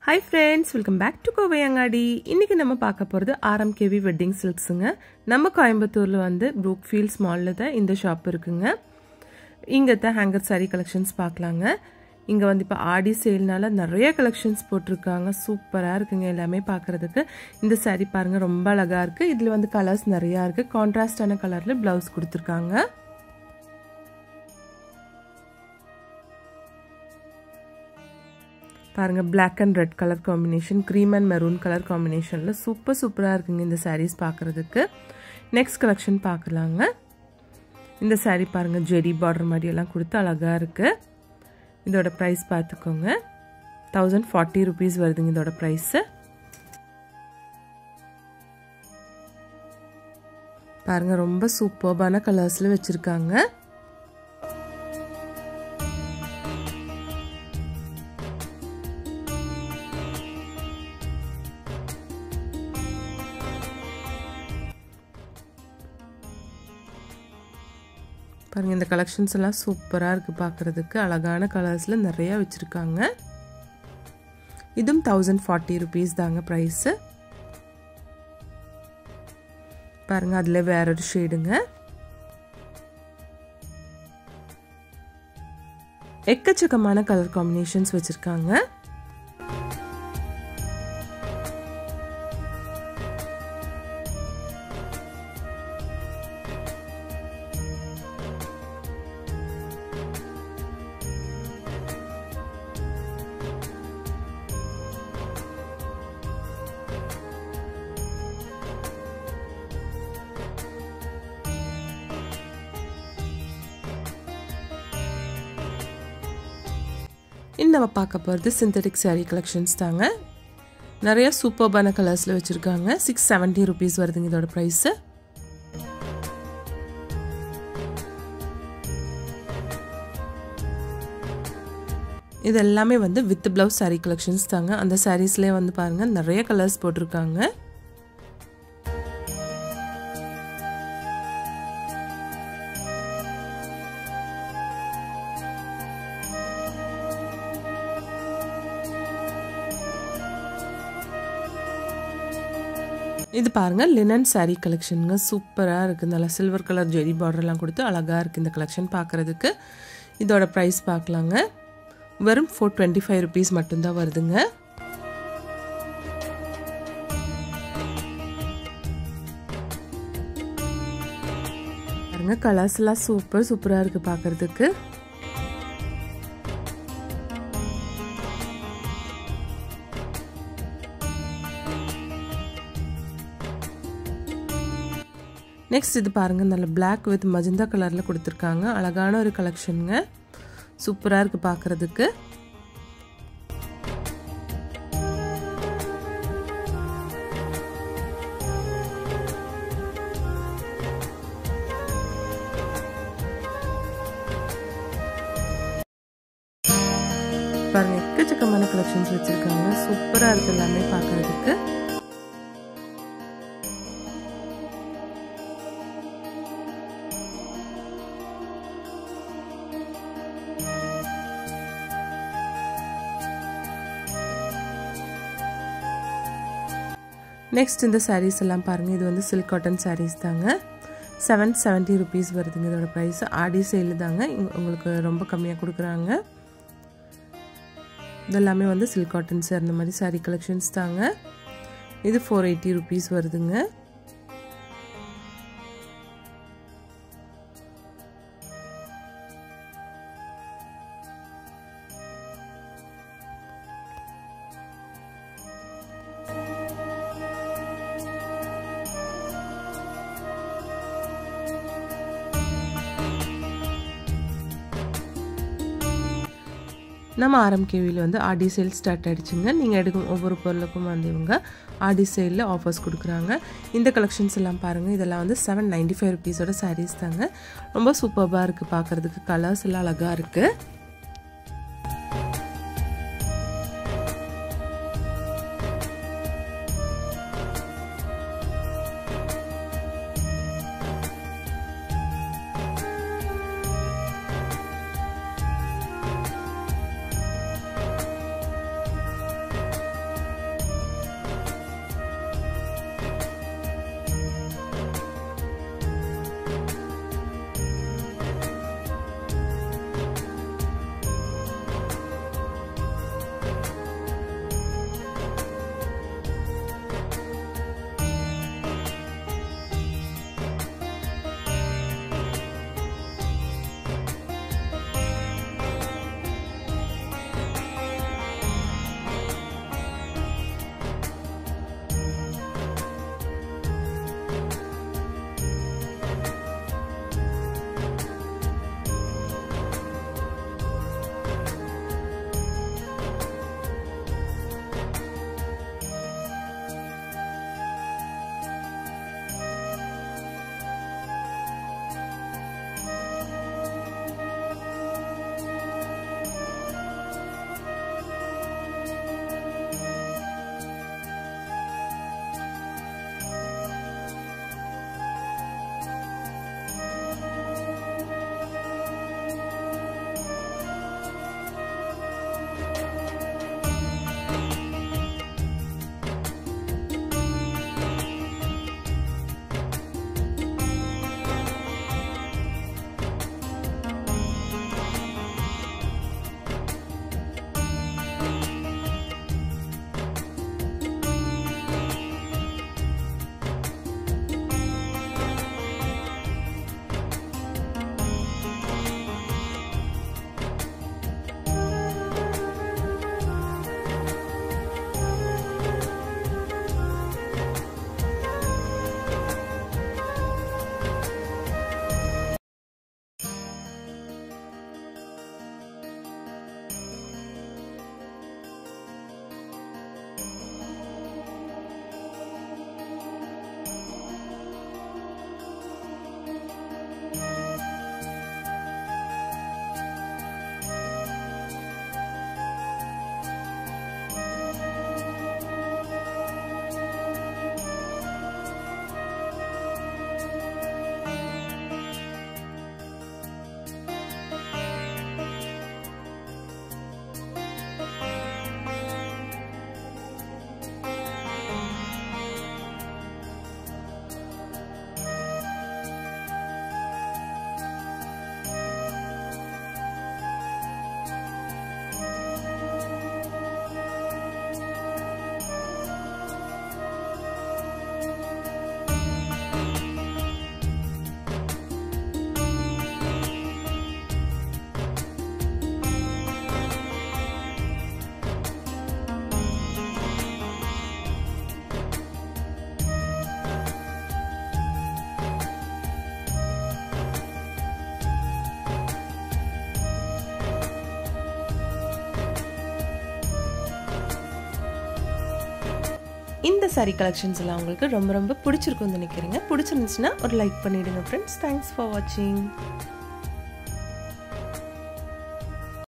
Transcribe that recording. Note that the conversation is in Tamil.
hi friends welcome back to Kovai Angadi இன்றைக்கி நம்ம பார்க்க போகிறது ஆர்எம்கேவி வெட்டிங் சில்க்ஸுங்க நம்ம கோயம்புத்தூரில் வந்து ப்ரூக் ஃபீல்ட்ஸ் மாலில் தான் இந்த ஷாப் இருக்குங்க இங்கே தான் ஹேங்கர் சாரீ கலெக்ஷன்ஸ் பார்க்கலாங்க இங்கே வந்து இப்போ ஆடி சேல்னால நிறைய கலெக்ஷன்ஸ் போட்டிருக்காங்க சூப்பராக இருக்குங்க எல்லாமே பார்க்குறதுக்கு இந்த சாரீ பாருங்கள் ரொம்ப அழகாக இருக்குது இதில் வந்து கலர்ஸ் நிறையா இருக்குது கான்ட்ராஸ்டான கலரில் ப்ளவுஸ் கொடுத்துருக்காங்க பாருங்கள் black and red colour combination cream and maroon colour காம்பினேஷனில் சூப்பர் சூப்பராக இருக்குங்க இந்த சாரீஸ் பார்க்குறதுக்கு நெக்ஸ்ட் கலெக்ஷன் பார்க்கலாங்க இந்த சாரீ பாருங்கள் ஜெரி பார்டர் மாதிரியெல்லாம் கொடுத்து அழகாக இருக்குது இதோட ப்ரைஸ் பார்த்துக்கோங்க தௌசண்ட் ஃபார்ட்டி ருபீஸ் வருதுங்க இதோட ப்ரைஸு பாருங்கள் ரொம்ப சூப்பர்பான கலர்ஸில் வச்சுருக்காங்க பாருங்கள் இந்த கலெக்ஷன்ஸ் எல்லாம் சூப்பராக இருக்குது பார்க்குறதுக்கு அழகான கலர்ஸில் நிறையா வச்சுருக்காங்க இதுவும் தௌசண்ட் ஃபார்ட்டி ருபீஸ் தாங்க ப்ரைஸு பாருங்கள் அதில் வேற ஒரு ஷேடுங்க எக்கச்சக்கமான கலர் காம்பினேஷன்ஸ் வச்சுருக்காங்க இன்னும் நம்ம பார்க்க போகிறது சிந்தட்டிக் சாரீ கலெக்ஷன்ஸ் தாங்க நிறைய சூப்பர்பான கலர்ஸில் வச்சுருக்காங்க சிக்ஸ் செவன்ட்டி ருபீஸ் வருதுங்க இதோட ப்ரைஸு இது எல்லாமே வந்து வித் ப்ளவுஸ் சாரீ கலெக்ஷன்ஸ் தாங்க அந்த சாரீஸ்லேயே வந்து பாருங்கள் நிறைய கலர்ஸ் போட்டிருக்காங்க இது பாருங்கள் லினன் சாரீ கலெக்ஷனுங்க சூப்பராக இருக்குது நல்லா சில்வர் கலர் ஜெரி பார்டர்லாம் கொடுத்து அழகாக இருக்குது இந்த கலெக்ஷன் பார்க்குறதுக்கு இதோட ப்ரைஸ் பார்க்கலாங்க வெறும் ஃபோர் டுவெண்ட்டி ஃபைவ் ருபீஸ் மட்டும்தான் வருதுங்க பாருங்க கலர்ஸ் எல்லாம் சூப்பர் சூப்பராக இருக்குது பார்க்குறதுக்கு நெக்ஸ்ட் இது பாருங்கள் நல்ல பிளாக் வித் மஜந்தா கலரில் கொடுத்துருக்காங்க அழகான ஒரு கலெக்ஷனுங்க சூப்பராக இருக்குது பார்க்குறதுக்கு பாருங்க எக்கச்சக்கமான கலெக்ஷன்ஸ் வச்சுருக்காங்க சூப்பராக இருக்குது எல்லாமே பார்க்குறதுக்கு நெக்ஸ்ட் இந்த சாரீஸ் எல்லாம் பாருங்கள் இது வந்து சில்க் காட்டன் சாரீஸ் தாங்க செவன் செவன்ட்டி ருபீஸ் வருதுங்க இதோட ப்ரைஸ் ஆடி சேல் தாங்க உங்களுக்கு ரொம்ப கம்மியாக கொடுக்குறாங்க இதெல்லாமே வந்து சில்க் காட்டன்ஸ் அந்த மாதிரி சாரீ கலெக்ஷன்ஸ் தாங்க இது ஃபோர் எயிட்டி ருபீஸ் வருதுங்க நம்ம ஆர்எம்கேவியில் வந்து ஆடி சேல் ஸ்டார்ட் ஆகிடுச்சுங்க நீங்கள் எடுக்கும் ஒவ்வொரு பொருளுக்கும் வந்து இவங்க ஆடி சேலில் ஆஃபர்ஸ் கொடுக்குறாங்க இந்த கலெக்ஷன்ஸ் எல்லாம் பாருங்கள் இதெல்லாம் வந்து செவன் நைன்டி ஃபைவ் ருபீஸோட சாரீஸ் தாங்க ரொம்ப சூப்பர்பாக இருக்குது பார்க்குறதுக்கு கலர்ஸ் எல்லாம் அழகாக இருக்குது இந்த சாரீ கலெக்ஷன்ஸ் எல்லாம் உங்களுக்கு ரொம்ப ரொம்ப பிடிச்சிருக்கும்னு நினைக்கிறேங்க பிடிச்சிருந்துச்சுன்னா ஒரு லைக் பண்ணிவிடுங்க ஃப்ரெண்ட்ஸ் தேங்க்ஸ் ஃபார் வாட்சிங்